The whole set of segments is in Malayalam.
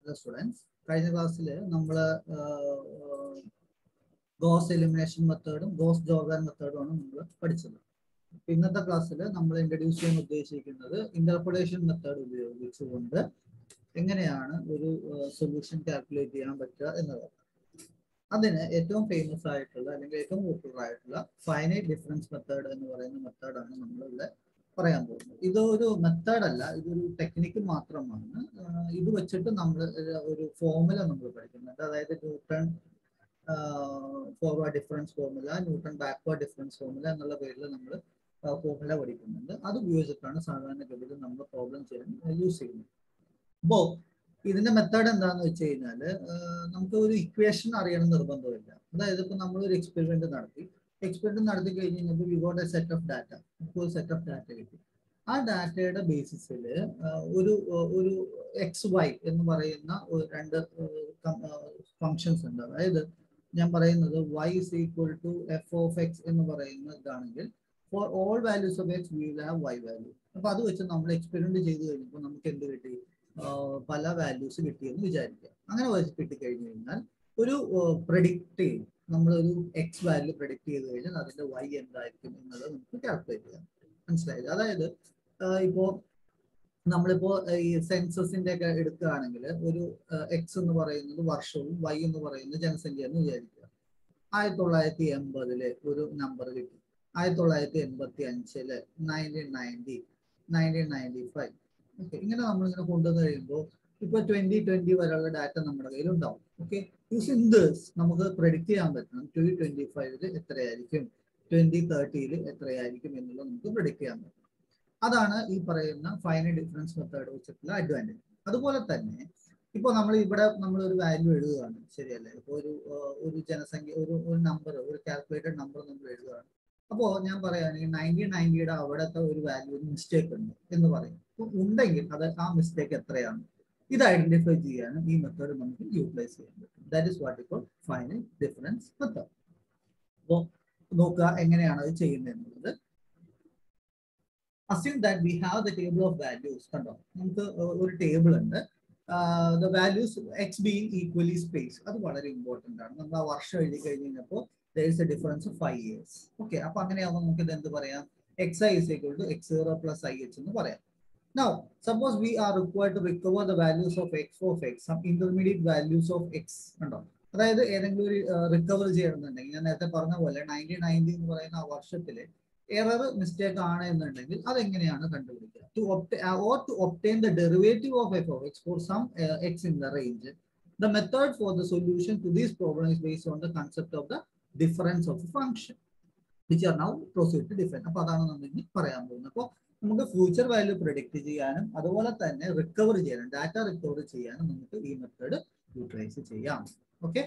സ്റ്റുഡൻസ് കഴിഞ്ഞ ക്ലാസ്സിൽ നമ്മൾ ഗോസ് എലിമിനേഷൻ മെത്തേഡും ഗോസ് ജോർഗാൻ മെത്തേഡും ആണ് നമ്മൾ പഠിച്ചത് ഇന്നത്തെ ക്ലാസ്സിൽ നമ്മൾ ഇൻട്രൊഡ്യൂസ് ചെയ്യാൻ ഉദ്ദേശിക്കുന്നത് ഇന്റർപ്രിട്ടേഷൻ മെത്തേഡ് ഉപയോഗിച്ചുകൊണ്ട് എങ്ങനെയാണ് ഒരു സൊല്യൂഷൻ കാൽക്കുലേറ്റ് ചെയ്യാൻ പറ്റുക എന്നതാണ് അതിന് ഏറ്റവും ഫേമസ് ആയിട്ടുള്ള അല്ലെങ്കിൽ ഏറ്റവും പോപ്പുലർ ആയിട്ടുള്ള ഫൈനൈറ്റ് ഡിഫറൻസ് മെത്തേഡ് എന്ന് പറയുന്ന മെത്തേഡാണ് നമ്മളിവിടെ പറയാൻ പോകുന്നത് ഇതൊരു മെത്തേഡ് അല്ല ഇതൊരു ടെക്നിക്ക് മാത്രമാണ് ഇത് വെച്ചിട്ട് നമ്മൾ ഒരു ഫോർമുല നമ്മൾ പഠിക്കുന്നുണ്ട് അതായത് Newton forward difference formula Newton backward difference formula എന്നുള്ള പേരിൽ നമ്മൾ ഫോർമുല പഠിക്കുന്നുണ്ട് അത് ഉപയോഗിച്ചിട്ടാണ് സാധാരണഗതിയിൽ നമ്മൾ പ്രോബ്ലം ചെയ്യാൻ യൂസ് ചെയ്യുന്നത് അപ്പോൾ ഇതിന്റെ മെത്തേഡ് എന്താന്ന് വെച്ച് കഴിഞ്ഞാൽ നമുക്ക് ഒരു ഇക്വേഷൻ അറിയണം നിർബന്ധമില്ല അതായത് ഇപ്പൊ നമ്മൾ ഒരു എക്സ്പെരിമെന്റ് നടത്തി എക്സ്പെരിമെന്റ് നടത്തി കഴിഞ്ഞ് കഴിഞ്ഞപ്പോൾ we got a set of data ഒരു സെറ്റ് ഓഫ് ഡാറ്റ കിട്ടി ആ ഡാറ്റയുടെ ബേസിസിൽ ഒരു ഒരു എക്സ് വൈ എന്ന് പറയുന്ന രണ്ട് ഫങ്ഷൻസ് ഉണ്ട് അതായത് ഞാൻ പറയുന്നത് y is equal to f of x എന്ന് പറയുന്ന ഇതാണെങ്കിൽ for all values of x we will have y value അപ്പൊ അത് വെച്ച് നമ്മൾ എക്സ്പെരിമെന്റ് ചെയ്ത് കഴിഞ്ഞപ്പോൾ നമുക്ക് എന്ത് കിട്ടി പല വാല്യൂസ് കിട്ടിയെന്ന് വിചാരിക്കുക അങ്ങനെ വെച്ച് കിട്ടിക്കഴിഞ്ഞു കഴിഞ്ഞാൽ ഒരു പ്രഡിക്റ്റ് ചെയ്യും നമ്മളൊരു എക്സ് വാല്യൂ പ്രഡിക്റ്റ് ചെയ്ത് കഴിഞ്ഞാൽ അതിന്റെ വൈ എന്തായിരിക്കും എന്നുള്ളത് നമുക്ക് കാൽക്കുലേറ്റ് ചെയ്യാം മനസ്സിലായത് അതായത് ഇപ്പോ നമ്മളിപ്പോ ഈ സെൻസസിന്റെ ഒക്കെ എടുക്കുകയാണെങ്കിൽ ഒരു എക്സ് എന്ന് പറയുന്നത് വർഷവും വൈ എന്ന് പറയുന്നത് ജനസംഖ്യ എന്ന് വിചാരിക്കുക ആയിരത്തി തൊള്ളായിരത്തി എൺപതില് ഒരു നമ്പർ കിട്ടി ആയിരത്തി തൊള്ളായിരത്തി എൺപത്തി അഞ്ചില് nineteen ninety nineteen ninety five okay ഇങ്ങനെ നമ്മളിങ്ങനെ കൊണ്ടുവന്ന് കഴിയുമ്പോൾ ഇപ്പൊ ട്വന്റി ട്വന്റി വരെയുള്ള ഡാറ്റ നമ്മുടെ കയ്യിലുണ്ടാവും ഓക്കെ യൂസിങ് ദിസ് നമുക്ക് പ്രഡിക്റ്റ് ചെയ്യാൻ പറ്റണം ട്വന്റി ട്വന്റി ഫൈവില് എത്രയായിരിക്കും ട്വന്റി തേർട്ടിയിൽ എത്രയായിരിക്കും എന്നുള്ളത് നമുക്ക് പ്രഡിക്റ്റ് ചെയ്യാൻ പറ്റും അതാണ് ഈ പറയുന്ന ഫൈനൽ ഡിഫറൻസ് മെത്തേഡ് വെച്ചിട്ടുള്ള അഡ്വാൻറ്റേജ് അതുപോലെ തന്നെ ഇപ്പോൾ നമ്മൾ ഇവിടെ നമ്മൾ ഒരു വാല്യൂ എഴുതുകയാണ് ശരിയല്ലേ ഇപ്പോൾ ഒരു ഒരു ജനസംഖ്യ ഒരു ഒരു നമ്പർ ഒരു കാൽക്കുലേറ്റഡ് നമ്പർ നമ്മൾ എഴുതുകയാണ് അപ്പോൾ ഞാൻ പറയുകയാണെങ്കിൽ നയൻറ്റീൻ നയൻറ്റിയുടെ അവിടുത്തെ ഒരു വാല്യൂ മിസ്റ്റേക്ക് ഉണ്ട് എന്ന് പറയും അപ്പോൾ ഉണ്ടെങ്കിൽ അത് ആ മിസ്റ്റേക്ക് എത്രയാണ് ഇത് ഐഡന്റിഫൈ ചെയ്യാനും ഈ മെത്തേഡ് നമുക്ക് യൂട്ടിലൈസ് ചെയ്യാൻ പറ്റും ദാറ്റ് ഇസ് വാട്ട് ഇപ്പോൾ ഫൈനൽ ഡിഫറൻസ് മെത്തേഡ് അപ്പോൾ നോക്കുക എങ്ങനെയാണ് അത് ചെയ്യുന്നത് എന്നുള്ളത് assume that we have the table of values കണ്ടോ നമുക്ക് ഒരു ടേബിൾ ഉണ്ട് the values x being equally space അത് വളരെ ഇമ്പോർട്ടൻ്റ് ആണ് നമ്മൾ ആ വർഷം എഴുതി കഴിഞ്ഞ് കഴിഞ്ഞപ്പോൾ there is a difference of five years okay അപ്പൊ അങ്ങനെയാവുമ്പോൾ നമുക്ക് ഇത് എന്ത് പറയാം x i is equal to x zero plus i h എന്ന് പറയാം Now, suppose we are required to recover the values of x of x, some intermediate values of x. കണ്ടോ അതായത് ഏതെങ്കിലും ഒരു റിക്കവർ ചെയ്യണമെന്നുണ്ടെങ്കിൽ ഞാൻ നേരത്തെ പറഞ്ഞ പോലെ നയൻറ്റീൻ നയൻറ്റി എന്ന് പറയുന്ന ആ വർഷത്തില് എറർ മിസ്റ്റേക്ക് ആണ് എന്നുണ്ടെങ്കിൽ അതെങ്ങനെയാണ് കണ്ടുപിടിക്കുക to or to obtain the derivative of f of x for some x in the range the method for the solution to these problem is based on the concept of the difference of function which are now proceed to define അപ്പൊ അതാണ് നമ്മൾ ഇനി പറയാൻ പോകുന്നത് അപ്പോൾ നമുക്ക് ഫ്യൂച്ചർ വാല്യൂ പ്രൊഡിക്റ്റ് ചെയ്യാനും അതുപോലെ തന്നെ റിക്കവർ ചെയ്യാനും ഡാറ്റ റിക്കവർ ചെയ്യാനും നമുക്ക് ഈ മെത്തേഡ് യൂട്ടിലൈസ് ചെയ്യാം ഓക്കെ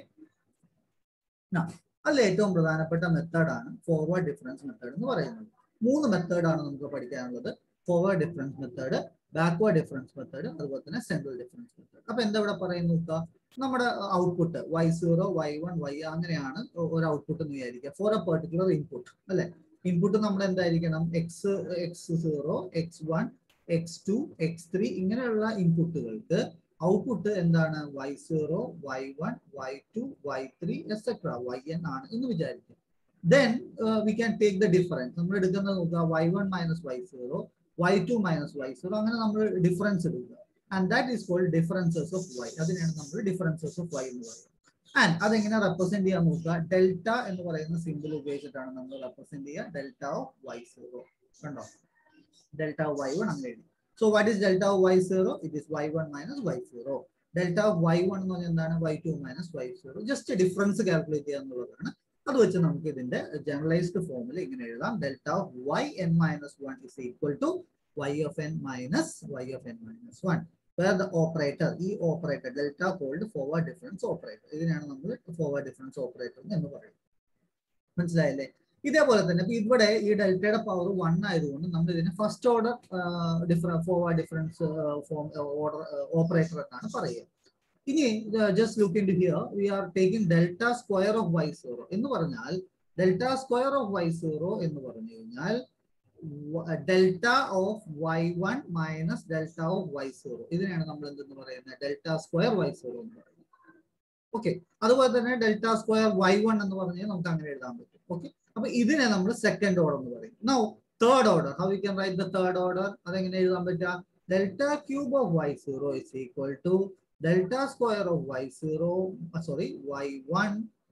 അതിൽ ഏറ്റവും പ്രധാനപ്പെട്ട മെത്തേഡാണ് ഫോർവേഡ് ഡിഫറൻസ് മെത്തേഡ് എന്ന് പറയുന്നത് മൂന്ന് മെത്തേഡാണ് നമുക്ക് പഠിക്കാനുള്ളത് forward difference method backward difference method അതുപോലെ തന്നെ സെൻട്രൽ ഡിഫറൻസ് മെത്തേഡ് അപ്പൊ എന്താ ഇവിടെ പറയുന്നു നമ്മുടെ output y zero y one y അങ്ങനെയാണ് ഒരു ഔട്ട്പുട്ട് എന്ന് വിചാരിക്കുക ഫോർ എ പെർട്ടിക്കുലർ ഇൻപുട്ട് അല്ലെ ഇൻപുട്ട് നമ്മൾ എന്തായിരിക്കണം x x zero x one x two x three ഇങ്ങനെയുള്ള ഇൻപുട്ടുകൾക്ക് ഔട്ട്പുട്ട് എന്താണ് y zero y one y two y three etcetera y n ആണ് എന്ന് വിചാരിക്കും then we can take the difference നമ്മൾ എടുക്കുന്നത് നോക്കുക y one minus y zero y two minus y zero അങ്ങനെ നമ്മൾ ഡിഫറൻസ് എടുക്കുക and that is called differences of y അതിനാണ് നമ്മൾ ഡിഫറൻസസ് ഓഫ് വൈ എന്ന് പറയുന്നത് ആൻഡ് അതെങ്ങനെ റെപ്രസെന്റ് ചെയ്യാൻ നോക്കുക ഡെൽറ്റ എന്ന് പറയുന്ന സിമ്പിൾ ഉപയോഗിച്ചിട്ടാണ് നമ്മൾ റെപ്രസെന്റ് ചെയ്യുക ഡെൽറ്റ ഓഫ് വൈ സീറോ കണ്ടോ ഡെൽറ്റ ഓഫ് വൈ വൺ അങ്ങനെ എഴുതി so what is delta of y zero it is y one minus y zero delta of y one എന്ന് പറഞ്ഞാൽ എന്താണ് y two minus y zero just difference calculate ചെയ്യുക എന്നുള്ളതാണ് അത് വെച്ച് നമുക്ക് ഇതിന്റെ ജനറലൈസ്ഡ് ഫോമിൽ ഇങ്ങനെ എഴുതാം delta of y n minus one is equal to y of n minus y of n minus one where the operator ഈ operator delta called forward difference operator ഇതിനാണ് നമ്മൾ ഫോർവേഡ് ഡിഫറൻസ് ഓപ്പറേറ്റർ എന്ന് പറയുന്നത് മനസ്സിലായില്ലേ ഇതേപോലെ തന്നെ ഇപ്പൊ ഇവിടെ ഈ ഡെൽറ്റയുടെ പവർ വൺ ആയതുകൊണ്ട് നമ്മൾ ഇതിനെ first order differ forward difference form order operator എന്നാണ് പറയുക ഇനി just look into here we are taking delta square of y zero എന്ന് പറഞ്ഞാൽ delta square of y zero എന്ന് പറഞ്ഞു കഴിഞ്ഞാൽ delta of y one minus delta of y zero ഇതിനെയാണ് നമ്മൾ എന്തെന്ന് പറയുന്നത് ഡെൽറ്റ സ്ക്വയർ വൈ സീറോ എന്ന് പറയുന്നത് ഓക്കെ അതുപോലെ തന്നെ ഡെൽറ്റ സ്ക്വയർ വൈ വൺ എന്ന് പറഞ്ഞാൽ നമുക്ക് അങ്ങനെ എഴുതാൻ പറ്റും ഓക്കെ അപ്പൊ ഇതിനെ നമ്മൾ സെക്കൻഡ് ഓർഡർ എന്ന് പറയും no third order how you can write the third order അതെങ്ങനെ എഴുതാൻ പറ്റുക delta cube of y zero is equal to delta square of y zero sorry y one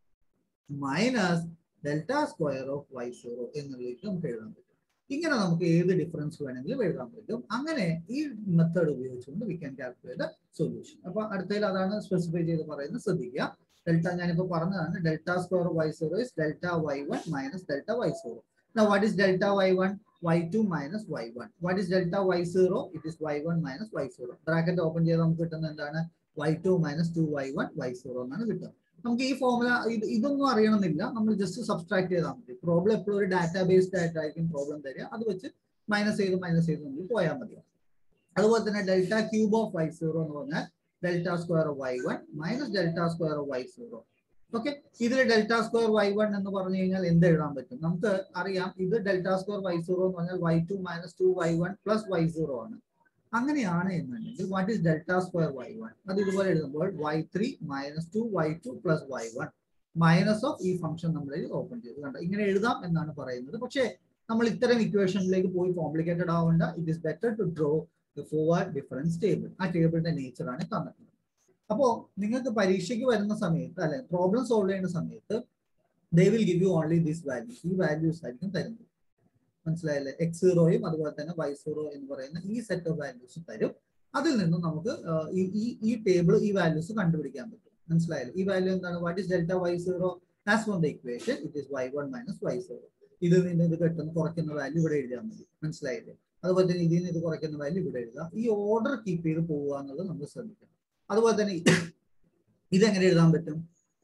minus delta square of y zero എന്നുള്ളതിലേക്ക് നമുക്ക് എഴുതാൻ പറ്റും ഇങ്ങനെ നമുക്ക് ഏത് ഡിഫറൻസ് വേണമെങ്കിലും എഴുതാൻ പറ്റും അങ്ങനെ ഈ മെത്തേഡ് ഉപയോഗിച്ചുകൊണ്ട് വി ക്യാൻ കാൽക്കുലേറ്റ് സൊല്യൂഷൻ അപ്പൊ അടുത്തതിൽ അതാണ് സ്പെസിഫൈ ചെയ്ത് പറയുന്നത് ശ്രദ്ധിക്കുക ഡെൽറ്റ ഞാനിപ്പോ പറഞ്ഞതാണ് delta square y zero is delta y one minus delta y zero what is delta y one y two minus y one what is delta y zero it is y one minus y zero bracket open ചെയ്ത് നമുക്ക് കിട്ടുന്നത് എന്താണ് y two minus two y one y zero എന്നാണ് കിട്ടുക നമുക്ക് ഈ ഫോർമുല ഇത് ഇതൊന്നും അറിയണമെന്നില്ല നമ്മൾ ജസ്റ്റ് സബ്സ്ട്രാക്ട് ചെയ്താൽ മതി പ്രോബ്ലം എപ്പോഴും ഒരു ഡാറ്റാ ബേസ്ഡ് ആയിട്ടായിരിക്കും പ്രോബ്ലം തരിക അത് വെച്ച് മൈനസ് ചെയ്ത് മൈനസ് ചെയ്ത് നമ്മൾ പോയാൽ മതി അതുപോലെ തന്നെ delta cube of y zero എന്ന് പറഞ്ഞാൽ delta square of y one minus delta square of y zero okay ഇതിൽ ഡെൽറ്റ സ്ക്വയർ വൈ വൺ എന്ന് പറഞ്ഞു കഴിഞ്ഞാൽ എന്ത് എഴുതാൻ പറ്റും നമുക്ക് അറിയാം ഇത് ഡെൽറ്റ സ്ക്വയർ വൈ സീറോ എന്ന് പറഞ്ഞാൽ y two minus two y one plus y zero ആണ് അങ്ങനെയാണ് എന്നുണ്ടെങ്കിൽ what is delta square y one അത് ഇതുപോലെ എഴുതുമ്പോൾ y three minus two y two plus y one minus of ഈ ഫംഗ്ഷൻ നമ്മൾ ഓപ്പൺ ചെയ്ത് കണ്ട ഇങ്ങനെ എഴുതാം എന്നാണ് പറയുന്നത് പക്ഷേ നമ്മൾ ഇത്തരം ഇക്വേഷനിലേക്ക് പോയി കോംപ്ലിക്കേറ്റഡ് ആവേണ്ട it is better to draw forward difference table ആ ടേബിളിന്റെ നേച്ചർ ആണ് തന്നിട്ടുള്ളത് അപ്പോ നിങ്ങൾക്ക് പരീക്ഷയ്ക്ക് വരുന്ന സമയത്ത് അല്ലെ പ്രോബ്ലം സോൾവ് ചെയ്യുന്ന സമയത്ത് they will give you only this values ഈ വാല്യൂസ് ആയിരിക്കും തരുന്നത് മനസ്സിലായല്ലേ എക്സ് സീറോയും അതുപോലെ തന്നെ വൈ സീറോ എന്ന് പറയുന്ന ഈ സെറ്റ് ഓഫ് വാല്യൂസ് തരും അതിൽ നിന്നും നമുക്ക് ഈ ഈ ടേബിൾ ഈ വാല്യൂസ് കണ്ടുപിടിക്കാൻ പറ്റും മനസ്സിലായല്ലോ ഈ വാല്യൂ എന്താണ് what is delta y zero as from the equation it is y one minus y zero ഇതിൽ നിന്ന് ഇത് കിട്ടുന്ന കുറയ്ക്കുന്ന വാല്യൂ ഇവിടെ എഴുതിയാൽ മതി മനസ്സിലായില്ലേ അതുപോലെ തന്നെ ഇതിൽ നിന്ന് ഇത് കുറയ്ക്കുന്ന വാല്യൂ ഇവിടെ എഴുതുക ഈ ഓർഡർ കീപ്പ് ചെയ്ത് പോവുക എന്നുള്ളത് നമ്മൾ ശ്രദ്ധിക്കണം അതുപോലെ തന്നെ ഇതെങ്ങനെ എഴുതാൻ പറ്റും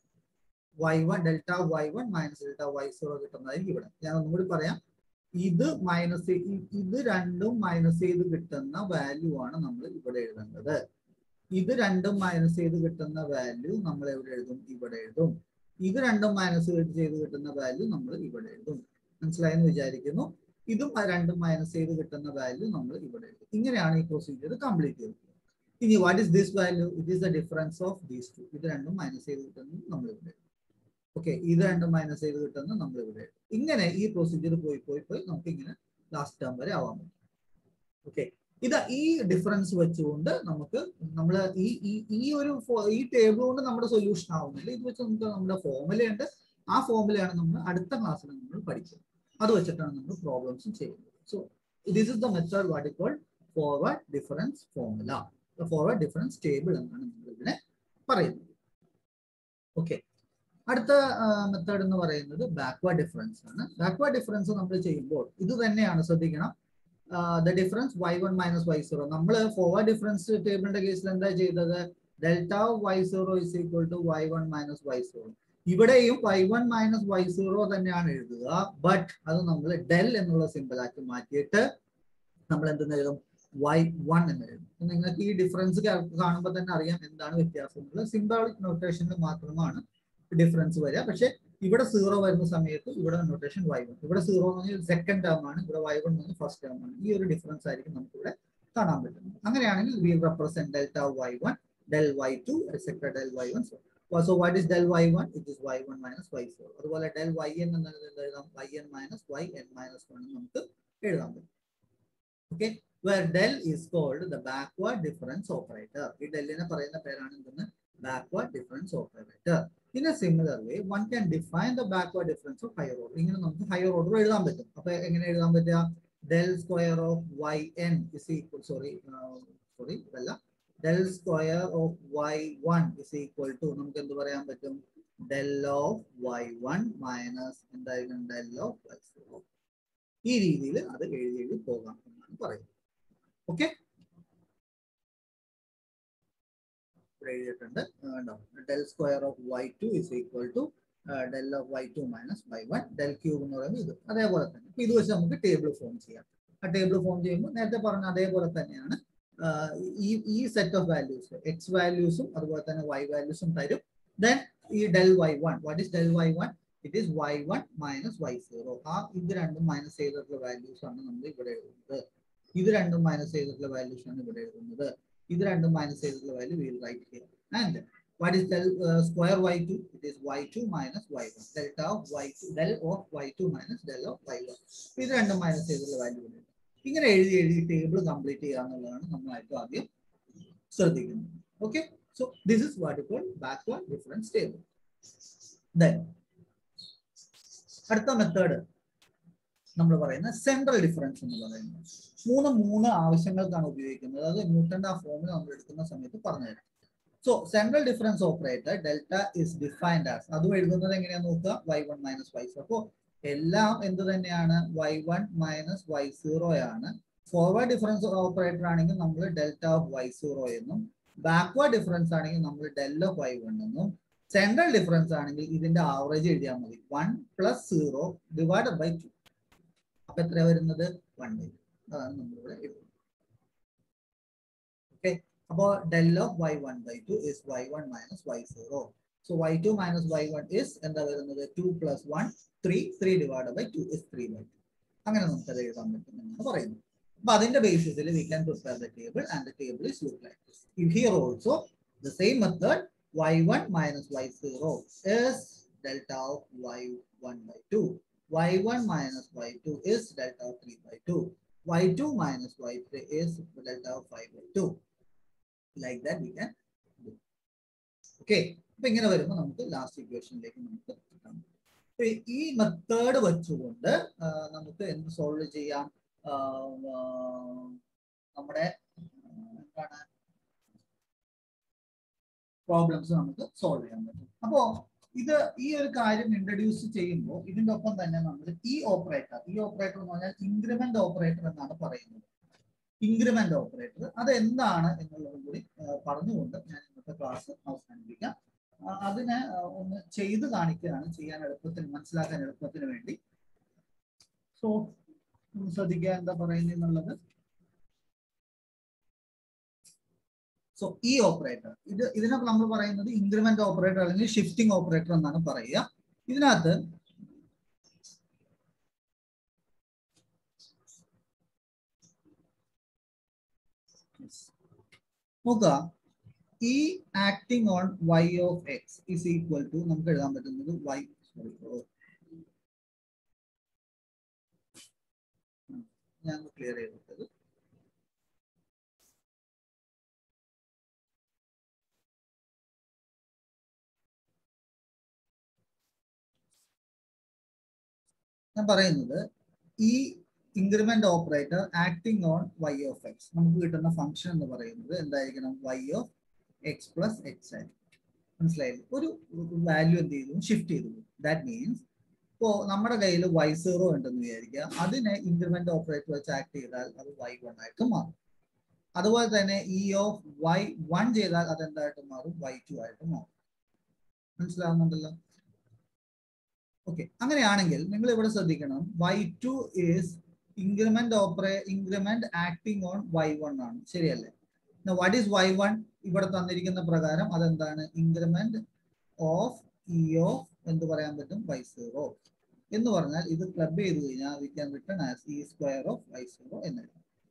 y one delta y one minus delta y zero കിട്ടുന്നതായിരിക്കും ഇവിടെ ഞാൻ ഒന്നുകൂടി പറയാം ഇത് മൈനസ് ഇത് രണ്ടും മൈനസ് ചെയ്ത് കിട്ടുന്ന വാല്യൂ ആണ് നമ്മൾ ഇവിടെ എഴുതേണ്ടത് ഇത് രണ്ടും മൈനസ് ചെയ്ത് കിട്ടുന്ന വാല്യൂ നമ്മൾ എവിടെ എഴുതും ഇവിടെ എഴുതും ഇത് രണ്ടും മൈനസ് ചെയ്ത് കിട്ടുന്ന വാല്യൂ നമ്മൾ ഇവിടെ എഴുതും മനസ്സിലായെന്ന് വിചാരിക്കുന്നു ഇതും രണ്ടും മൈനസ് ചെയ്ത് കിട്ടുന്ന വാല്യൂ നമ്മൾ ഇവിടെ എഴുതും ഇങ്ങനെയാണ് ഈ പ്രൊസീജിയർ കംപ്ലീറ്റ് ചെയ്തത് ഇനി what is this value it is the difference of these two ഇത് രണ്ടും മൈനസ് ചെയ്ത് കിട്ടുന്നത് നമ്മൾ ഇവിടെ എഴുതും ഓക്കെ ഇത് രണ്ടും മൈനസ് ചെയ്ത് കിട്ടുന്നത് നമ്മൾ ഇവിടെ എഴുതും ഇങ്ങനെ ഈ പ്രൊസീജിയർ പോയി പോയി പോയി നമുക്ക് ഇങ്ങനെ ലാസ്റ്റ് ടേം വരെ ആവാൻ പറ്റും ഓക്കെ ഇത് ഈ ഡിഫറൻസ് വെച്ചുകൊണ്ട് നമുക്ക് നമ്മൾ ഈ ഈ ഒരു ഈ ടേബിൾ കൊണ്ട് നമ്മുടെ സൊല്യൂഷൻ ആവുന്നില്ല ഇത് വെച്ച് നമുക്ക് നമ്മുടെ ഫോമുലയുണ്ട് ആ ഫോമുലയാണ് നമ്മൾ അടുത്ത ക്ലാസ്സിൽ നമ്മൾ പഠിക്കുന്നത് അത് വെച്ചിട്ടാണ് നമ്മൾ പ്രോബ്ലംസും ചെയ്യുന്നത് so this is the method what we call forward difference formula forward difference table എന്നാണ് നമ്മൾ ഇതിനെ പറയുന്നത് ഓക്കെ അടുത്ത മെത്തേഡ് എന്ന് പറയുന്നത് ബാക്ക്വേർഡ് ഡിഫറൻസ് ആണ് ബാക്ക്വേർഡ് ഡിഫറൻസ് നമ്മൾ ചെയ്യുമ്പോൾ ഇത് തന്നെയാണ് ശ്രദ്ധിക്കണം the difference y one minus y zero നമ്മൾ ഫോർവേഡ് ഡിഫറൻസ് ടേബിളിന്റെ കേസിൽ എന്താ ചെയ്തത് delta y zero is equal to y one minus y zero ഇവിടെയും y one minus y zero തന്നെയാണ് എഴുതുക ബട്ട് അത് നമ്മൾ ഡെൽ എന്നുള്ള സിമ്പിൾ ആക്കി മാറ്റിയിട്ട് നമ്മൾ എന്തെന്ന് എഴുതും വൈ വൺ എന്ന് എഴുതും നിങ്ങൾക്ക് ഈ ഡിഫറൻസ് കാണുമ്പോൾ തന്നെ അറിയാം എന്താണ് വ്യത്യാസം എന്നുള്ളത് സിംബോളിക് നൊട്ടേഷനിൽ മാത്രമാണ് ഡിഫറൻസ് വരിക പക്ഷെ ഇവിടെ സീറോ വരുന്ന സമയത്ത് ഇവിടെ നൊട്ടേഷൻ വൈ വൺ ഇവിടെ സീറോ എന്ന് പറഞ്ഞാൽ സെക്കൻഡ് ടേം ആണ് ഇവിടെ വൈ വൺ എന്ന് ഫസ്റ്റ് ടേം ആണ് ഈ ഒരു ഡിഫറൻസ് ആയിരിക്കും നമുക്ക് ഇവിടെ കാണാൻ പറ്റുന്നത് അങ്ങനെയാണെങ്കിൽ we represent delta y one del y two etcetera del y one so what is del y one it is y one minus y zero അതുപോലെ ഡെൽ വൈ എൻ എന്നത് എഴുതാം y n minus y n minus one നമുക്ക് എഴുതാൻ പറ്റും okay where del is called the backward difference operator. ഈ ഡെല്ലിനെ പറയുന്ന പേരാണ് എന്തെന്ന് backward difference operator. In a similar way, one can define the backward difference of higher order. ഇങ്ങനെ നമുക്ക് higher order എഴുതാൻ പറ്റും. അപ്പൊ എങ്ങനെ എഴുതാൻ പറ്റുക del square of yn is equal sorry uh, sorry അല്ല del square of y1 is equal to നമുക്ക് എന്ത് പറയാൻ പറ്റും del of y1 minus എന്തായിരിക്കും del of y0 ഈ രീതിയിൽ അത് എഴുതി എഴുതി പോകാം എന്നാണ് പറയുന്നത് ഓക്കെ ഇവിടെ എഴുതിയിട്ടുണ്ട് del square of y two is equal to del of y two minus y one del cube എന്ന് പറയുന്നത് ഇത് അതേപോലെ തന്നെ അപ്പൊ ഇത് വെച്ച് നമുക്ക് ടേബിൾ ഫോം ചെയ്യാം ആ ടേബിൾ ഫോം ചെയ്യുമ്പോൾ നേരത്തെ പറഞ്ഞ അതേപോലെ തന്നെയാണ് ഈ ഈ സെറ്റ് ഓഫ് വാല്യൂസ് എക്സ് വാല്യൂസും അതുപോലെ തന്നെ വൈ വാല്യൂസും തരും ദെൻ ഈ del y one what is del y one it is y one minus y zero ആ ഇത് രണ്ടും മൈനസ് ചെയ്തിട്ടുള്ള വാല്യൂസ് ആണ് നമ്മൾ ഇവിടെ എഴുതുന്നത് ഇത് രണ്ടും മൈനസ് ചെയ്തിട്ടുള്ള വാല്യൂസ് ആണ് ഇവിടെ എഴുതുന്നത് ഇത് രണ്ടും മൈനസ് ചെയ്തിട്ടുള്ള value we'll write here and what is del uh, square y2 it is y2 minus y1 delta of y2 del of y2 minus del of y1 ഇത് രണ്ടും മൈനസ് ചെയ്തിട്ടുള്ള വാല്യൂ ഉണ്ട് ഇങ്ങനെ എഴുതി എഴുതി ടേബിൾ കംപ്ലീറ്റ് ചെയ്യുക എന്നുള്ളതാണ് നമ്മൾ ഏറ്റവും ആദ്യം ശ്രദ്ധിക്കുന്നത് okay so this is what ഇപ്പോൾ ബാക്ക്വേർഡ് ഡിഫറൻസ് ടേബിൾ ദെൻ അടുത്ത മെത്തേഡ് നമ്മൾ പറയുന്ന സെൻട്രൽ ഡിഫറൻസ് എന്ന് പറയുന്നത് മൂന്ന് മൂന്ന് ആവശ്യങ്ങൾക്കാണ് ഉപയോഗിക്കുന്നത് അത് ന്യൂട്ടന്റെ ആ ഫോമിൽ നമ്മൾ എടുക്കുന്ന സമയത്ത് പറഞ്ഞുതരാം so central difference operator delta is defined as അതും എഴുതുന്നത് എങ്ങനെയാന്ന് നോക്കുക y one minus y zero അപ്പോൾ എല്ലാം എന്ത് തന്നെയാണ് y one minus y zero ആണ് ഫോർവേഡ് ഡിഫറൻസ് ഓപ്പറേറ്റർ ആണെങ്കിൽ നമ്മൾ ഡെൽറ്റ ഓഫ് വൈ സീറോ എന്നും ബാക്ക്വേർഡ് ഡിഫറൻസ് ആണെങ്കിൽ നമ്മൾ ഡെൽ ഓഫ് വൈ വൺ എന്നും സെൻട്രൽ ഡിഫറൻസ് ആണെങ്കിൽ ഇതിന്റെ ആവറേജ് എഴുതിയാൽ മതി one plus zero divide by two അപ്പൊ എത്ര വരുന്നത് വൺ ബൈ അതാണ് നമ്മളിവിടെ എഴുതുന്നത് ഓക്കെ അപ്പോൾ del of y one by two is y one minus y zero so y two minus y one is എന്താ വരുന്നത് two plus one three three divide by two is three by two അങ്ങനെ നമുക്കത് എഴുതാൻ പറ്റും എന്നാണ് പറയുന്നത് അപ്പൊ അതിന്റെ ബേസിസിൽ we can prepare the table and the table is look like this here also the same method y one minus y zero is delta of y one by two y1 minus y2 is delta of 3 by 2. y2 minus y3 is delta of 5 by 2. Like that we can do. Okay. അപ്പൊ ഇങ്ങനെ വരുമ്പോൾ നമുക്ക് ലാസ്റ്റ് ഇക്വേഷനിലേക്ക് നമുക്ക് കിട്ടാം അപ്പൊ ഈ മെത്തേഡ് വെച്ചുകൊണ്ട് നമുക്ക് എന്ത് സോൾവ് ചെയ്യാം നമ്മുടെ എന്താണ് പ്രോബ്ലംസ് നമുക്ക് സോൾവ് ചെയ്യാൻ പറ്റും അപ്പോ ഇത് ഈ ഒരു കാര്യം ഇൻട്രൊഡ്യൂസ് ചെയ്യുമ്പോൾ ഇതിന്റെ ഒപ്പം തന്നെ നമ്മൾ ഈ ഓപ്പറേറ്റർ ഈ ഓപ്പറേറ്റർ എന്ന് പറഞ്ഞാൽ ഇൻക്രിമെന്റ് ഓപ്പറേറ്റർ എന്നാണ് പറയുന്നത് ഇൻക്രിമെന്റ് ഓപ്പറേറ്റർ അത് എന്താണ് എന്നുള്ളതും കൂടി പറഞ്ഞുകൊണ്ട് ഞാൻ ഇന്നത്തെ ക്ലാസ് അവസാനിപ്പിക്കാം അതിനെ ഒന്ന് ചെയ്ത് കാണിക്കുകയാണ് ചെയ്യാൻ എളുപ്പത്തിന് മനസ്സിലാക്കാൻ എളുപ്പത്തിന് വേണ്ടി സോ ശ്രദ്ധിക്കുക എന്താ പറയുന്നത് എന്നുള്ളത് സോ ഈ ഓപ്പറേറ്റർ ഇത് ഇതിനൊക്കെ നമ്മൾ പറയുന്നത് ഇൻക്രിമെന്റ് ഓപ്പറേറ്റർ അല്ലെങ്കിൽ ഷിഫ്റ്റിംഗ് ഓപ്പറേറ്റർ എന്നാണ് പറയുക ഇതിനകത്ത് നോക്കുക ഈ acting on y of x is equal to നമുക്ക് എഴുതാൻ പറ്റുന്നത് വൈ സോറി ഞാൻ ക്ലിയർ ചെയ്തിട്ടത് ഞാൻ പറയുന്നത് ഈ increment operator acting on y of x നമുക്ക് കിട്ടുന്ന ഫംഗ്ഷൻ എന്ന് പറയുന്നത് എന്തായിരിക്കണം y of x plus x ആയിരിക്കും മനസ്സിലായില്ലേ ഒരു വാല്യൂ എന്ത് ചെയ്തു ഷിഫ്റ്റ് ചെയ്തു ദാറ്റ് മീൻസ് ഇപ്പോ നമ്മുടെ കയ്യിൽ വൈ സീറോ ഉണ്ടെന്ന് വിചാരിക്കുക അതിനെ ഇൻക്രിമെന്റ് ഓപ്പറേറ്റർ വെച്ച് ആക്ട് ചെയ്താൽ അത് വൈ വൺ ആയിട്ട് മാറും അതുപോലെ തന്നെ ഇ ഓഫ് വൈ വൺ ചെയ്താൽ അത് എന്തായിട്ട് മാറും വൈ ടു ആയിട്ട് മാറും മനസ്സിലാവുന്നുണ്ടല്ലോ ഓക്കെ അങ്ങനെയാണെങ്കിൽ നിങ്ങൾ ഇവിടെ ശ്രദ്ധിക്കണം y two is increment opera increment acting on y one ആണ് ശരിയല്ലേ വാട്ട് ഈസ് വൈ വൺ ഇവിടെ തന്നിരിക്കുന്ന പ്രകാരം അതെന്താണ് ഇൻക്രിമെന്റ് ഓഫ് ഇ ഓഫ് എന്ന് പറയാൻ പറ്റും വൈ സീറോ എന്ന് പറഞ്ഞാൽ ഇത് ക്ലബ് ചെയ്ത് കഴിഞ്ഞാൽ we can return as e square of y zero എന്ന്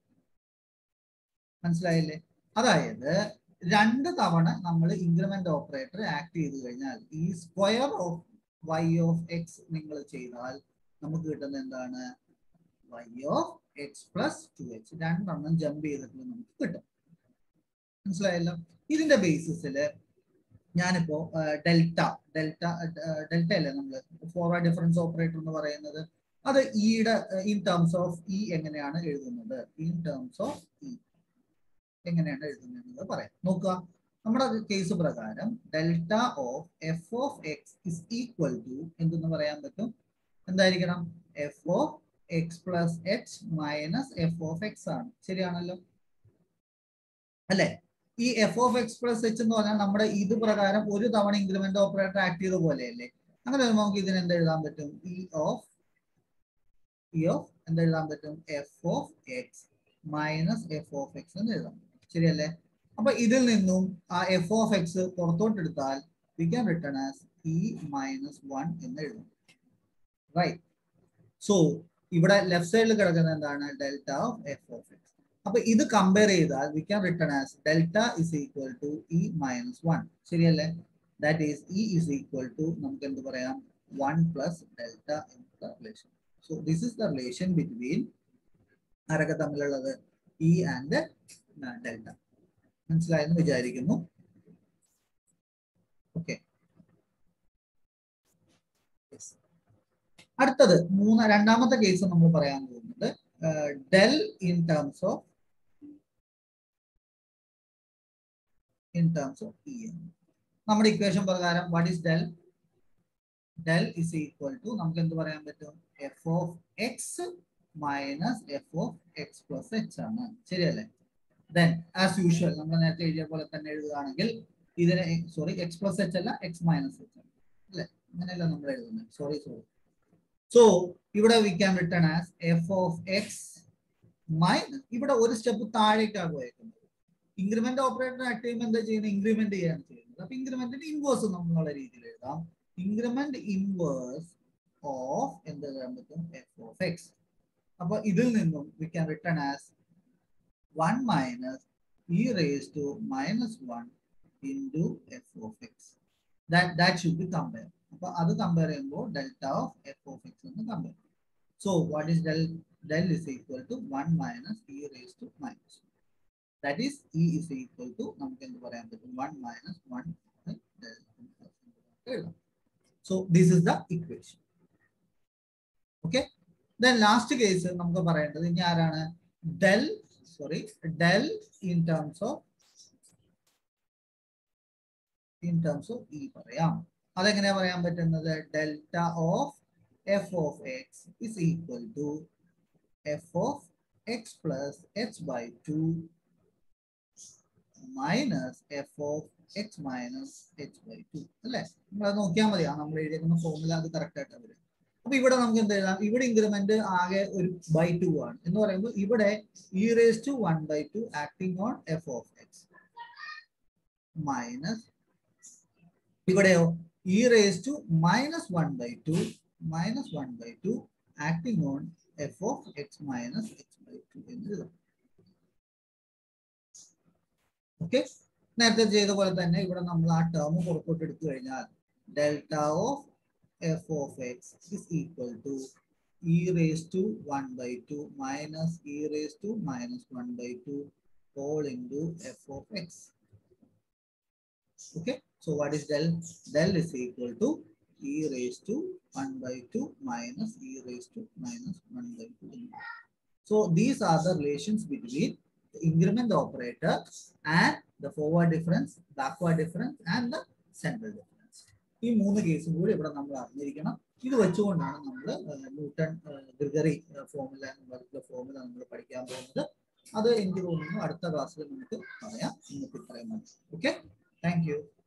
മനസ്സിലായില്ലേ അതായത് രണ്ട് തവണ നമ്മൾ ഇൻക്രിമെന്റ് ഓപ്പറേറ്റർ ആക്ട് ചെയ്ത് കഴിഞ്ഞാൽ ഈ square of y of x നിങ്ങൾ ചെയ്താൽ നമുക്ക് കിട്ടുന്നത് എന്താണ് y of x plus two x രണ്ടെണ്ണം ജമ്പ് ചെയ്തിട്ട് നമുക്ക് കിട്ടും മനസ്സിലായല്ലോ ഇതിന്റെ ബേസിസിൽ ഞാനിപ്പോ ഡെൽറ്റ ഡെൽറ്റ ഡെൽറ്റ അല്ലേ നമ്മൾ ഫോർവേഡ് ഡിഫറൻസ് ഓപ്പറേറ്റർ എന്ന് പറയുന്നത് അത് ഇയുടെ ഇൻ ടേംസ് ഓഫ് ഇ എങ്ങനെയാണ് എഴുതുന്നത് ഇൻ ടേംസ് ഓഫ് ഇ എങ്ങനെയാണ് എഴുതുന്നത് പറയാം നോക്കുക നമ്മുടെ കേസ് പ്രകാരം delta of f of x is equal to എന്തെന്ന് പറയാൻ പറ്റും എന്തായിരിക്കണം f of x plus h minus f of x ആണ് ശരിയാണല്ലോ അല്ലെ ഈ f of x plus h എന്ന് പറഞ്ഞാൽ നമ്മുടെ ഇത് പ്രകാരം ഒരു തവണ ഇൻക്രിമെന്റ് ഓപ്പറേറ്റർ ആക്ട് ചെയ്ത പോലെയല്ലേ അങ്ങനെ വരുമ്പോൾ നമുക്ക് ഇതിന് എന്ത് എഴുതാൻ പറ്റും ഇ ഓഫ് ഇ ഓഫ് എന്ത് എഴുതാൻ പറ്റും f of x minus f of x എന്ന് എഴുതാൻ പറ്റും ശരിയല്ലേ അപ്പൊ ഇതിൽ നിന്നും ആ എഫ് ഓഫ് എക്സ് പുറത്തോട്ട് എടുത്താൽ we can return as e minus one എന്ന് എഴുതും റൈറ്റ് സോ ഇവിടെ ലെഫ്റ്റ് സൈഡിൽ കിടക്കുന്ന എന്താണ് delta of f of x അപ്പൊ ഇത് കമ്പയർ ചെയ്താൽ we can return as delta is equal to e minus one ശരിയല്ലേ that is e is equal to നമുക്ക് എന്ത് പറയാം വൺ പ്ലസ് ഡെൽറ്റ എന്ന relation so this is the relation between ആരൊക്കെ തമ്മിലുള്ളത് ഇ ആൻഡ് ഡെൽറ്റ മനസ്സിലായെന്ന് വിചാരിക്കുന്നു ഓക്കെ അടുത്തത് മൂന്ന് രണ്ടാമത്തെ കേസ് നമ്മൾ പറയാൻ പോകുന്നത് del in terms of in terms of e നമ്മുടെ ഇക്വേഷൻ പ്രകാരം what is del del is equal to നമുക്ക് എന്ത് പറയാൻ പറ്റും f of x minus f of x plus h ആണ് ശരിയല്ലേ ദെൻ ആസ് യൂഷ്വൽ നമ്മൾ നേരത്തെ എഴുതിയ പോലെ തന്നെ എഴുതുകയാണെങ്കിൽ ഇതിനെ സോറി എക്സ് പ്ലസ് എച്ച് അല്ല എക്സ് മൈനസ് എച്ച് ആണ് അല്ലേ അങ്ങനെയല്ല നമ്മൾ എഴുതുന്നത് സോറി സോറി സോ ഇവിടെ we can return as f of x minus ഇവിടെ ഒരു സ്റ്റെപ്പ് താഴേക്കാണ് പോയേക്കുന്നത് ഇൻക്രിമെന്റ് ഓപ്പറേറ്റർ ആക്ട് ചെയ്യുമ്പോൾ എന്താ ചെയ്യുന്നത് ഇൻക്രിമെന്റ് ചെയ്യാണ് ചെയ്യുന്നത് അപ്പൊ ഇൻക്രിമെന്റിന്റെ ഇൻവേഴ്സ് നമ്മളുള്ള രീതിയിൽ എഴുതാം ഇൻക്രിമെന്റ് ഇൻവേഴ്സ് ഓഫ് എന്ത് എഴുതാൻ പറ്റും എഫ് ഓഫ് എക്സ് അപ്പൊ ഇതിൽ നിന്നും we can return as one minus e raise to minus one into f of x that that should be compare അപ്പൊ അത് കമ്പയർ ചെയ്യുമ്പോൾ delta of f of x എന്ന് compare so what is del del is equal to one minus e raise to minus that is e is equal to നമുക്ക് എന്ത് പറയാൻ പറ്റും വൺ മൈനസ് വൺ എഴുതാം so this is the equation okay then last case നമുക്ക് പറയേണ്ടത് ഇനി ആരാണ് del sorry del in terms of in terms of e പറയാം അതെങ്ങനെയാ പറയാൻ പറ്റുന്നത് delta of f of x is equal to f of x plus h by two minus f of x minus h by two അല്ലേ നമ്മൾ നോക്കിയാൽ മതി ആ നമ്മൾ എഴുതിയിരിക്കുന്ന ഫോർമുല അത് കറക്റ്റ് ആയിട്ട് വരും അപ്പൊ ഇവിടെ നമുക്ക് എന്ത് എഴുതാം ഇവിടെ ഇൻക്രിമെന്റ് ആകെ ഒരു ബൈ ടു ആണ് എന്ന് പറയുമ്പോൾ ഇവിടെ e raise to one by two acting on f of x minus ഇവിടെയോ e raise to minus one by two minus one by two acting on f of x minus x by two എന്ന് എഴുതാം ഓക്കെ നേരത്തെ ചെയ്ത പോലെ തന്നെ ഇവിടെ നമ്മൾ ആ ടേം പുറത്തോട്ട് എടുത്തു കഴിഞ്ഞാൽ delta of f of x is equal to e raise to one by two minus e raise to minus one by two whole into f of x okay so what is del del is equal to e raised to 1 by 2 minus e raised to minus 1 by 2 so these are the relations between the increment operator and the forward difference backward difference and the central difference ഈ മൂന്ന് കേസും കൂടി ഇവിടെ നമ്മൾ അറിഞ്ഞിരിക്കണം ഇത് വെച്ചുകൊണ്ടാണ് നമ്മൾ ന്യൂട്ടൺ ഗ്രിഗറി ഫോമുല എന്നുള്ള ഫോമുല നമ്മൾ പഠിക്കാൻ പോകുന്നത് അത് എനിക്ക് തോന്നുന്നു അടുത്ത ക്ലാസ്സിൽ നമുക്ക് പറയാം ഇന്നത്തെ ഇത്രയും മതി ഓക്കെ Thank you.